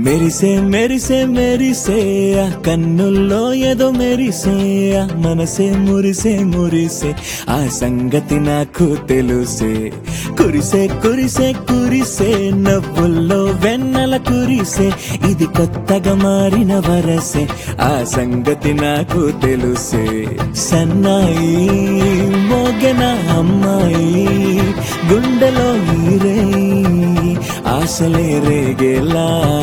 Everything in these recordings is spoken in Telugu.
మెరిసే మెరిసే మెరిసే ఆ కన్నుల్లో ఏదో మెరిసే ఆ మనసే మురిసే మురిసే ఆ సంగతి నాకు తెలుసే కురిసే కురిసే కురిసే నవ్వుల్లో వెన్నెల కురిసే ఇది కొత్తగా మారిన వరసే ఆ సంగతి నాకు తెలుసే సన్నాయి మోగన అమ్మాయి గుండెలో ఈరే ఆశలే రేగేలా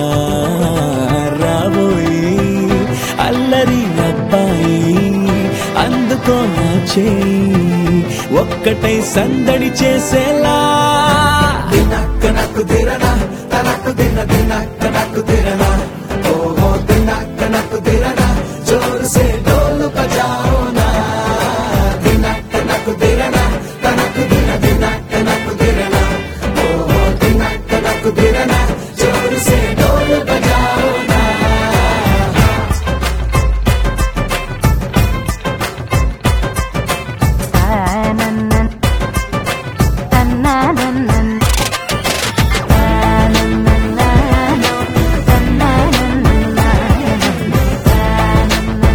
రాబోయి అల్లరి అబ్బాయి అందుకో నా చేయి ఒక్కటై సందడి చేసేలా దినక్క నాకు దిరనా తనకు దిన దినక్క నాకు దిరనా ఓహో దినక్క నాకు దిరనా జోరు సే డోలు బజాओ నా దినక్క నాకు దిరనా తనకు దిన దినక్క నాకు దిరనా ఓహో దినక్క నాకు దిరనా జోరు సే డోలు బజాओ నా తననన్ తన్ననన్నన్ తననన్ననానో తన్ననన్ననానో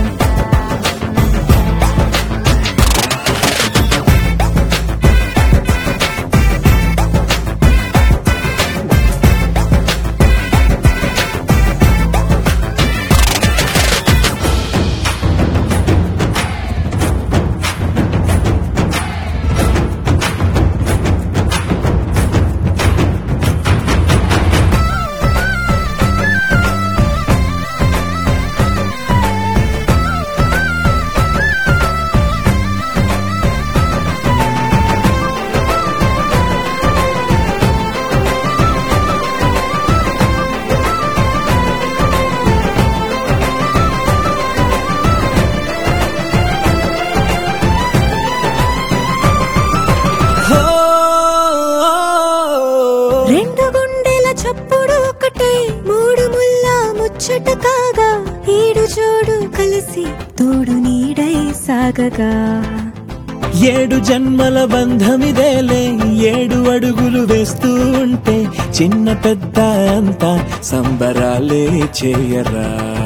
రెండు గుండెల చప్పుడు ఒకటే మూడు ముల్ల ముచ్చట కాగా ఏడు జోడు కలిసి తోడు నీడై సాగగా ఏడు జన్మల బంధమిదేలే ఏడు అడుగులు వేస్తూ ఉంటే చిన్న పెద్ద అంతా సంబరాలే చేయరా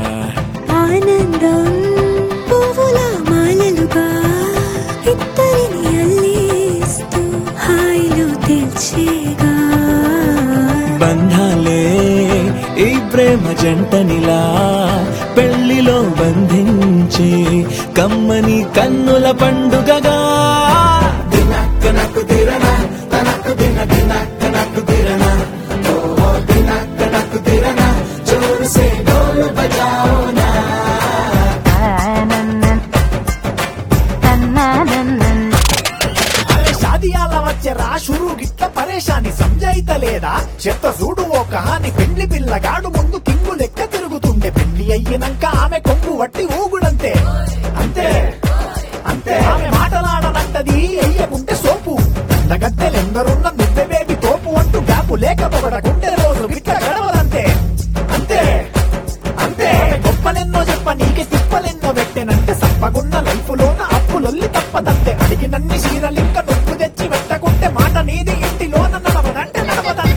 ఆనందం పువ్వుల మాలలుగా ఇద్దరిని అల్లేస్తూ హాయిలో తెల్చేగా బంధాలే ఈ ప్రేమ జంటనిలా పెళ్లిలో బంధించి కమ్మని కన్నుల పండుగగా దినక్క నాకు దిరనా తనకు దిన దినక్క నాకు దిరనా ఓహో దినక్క నాకు దిరనా జోరు సే డోలు బజాओ నా తననన్ తన్ననన్నన్ అరే షాదియాల వచ్చెరా షురు గిట్ల పరేషాని సంజాయితలేదా చెత్త చూడు ఓ కహాని పెండ్లి పిల్లగాడు ముందు కింగు లెక్క తిరుగుతుండే పెళ్లి అయ్యినంక ఆమె కొంగు వట్టి ఊగుడంతే అంతే అంతే ఆమె మాటలాడనంటది అయ్యకుంటే సోపు గద్దెలెందరున్న నువ్వెవేవి తోపు అంటూ గ్యాపు లేకపోవడకుంటే రోజు గిట్ల గడవదంతే అంతే అంతే గొప్పలెన్నో చెప్ప నీకే తిప్పలెన్నో పెట్టెనంటే సప్పగున్న లైఫ్ లోన అప్పులొల్లి తప్పదంతే అడిగినన్ని చీరలింక నువ్వు తెచ్చి పెట్టకుంటే మాట నీది ఇంటిలోన నడవదంటే నడవదంతే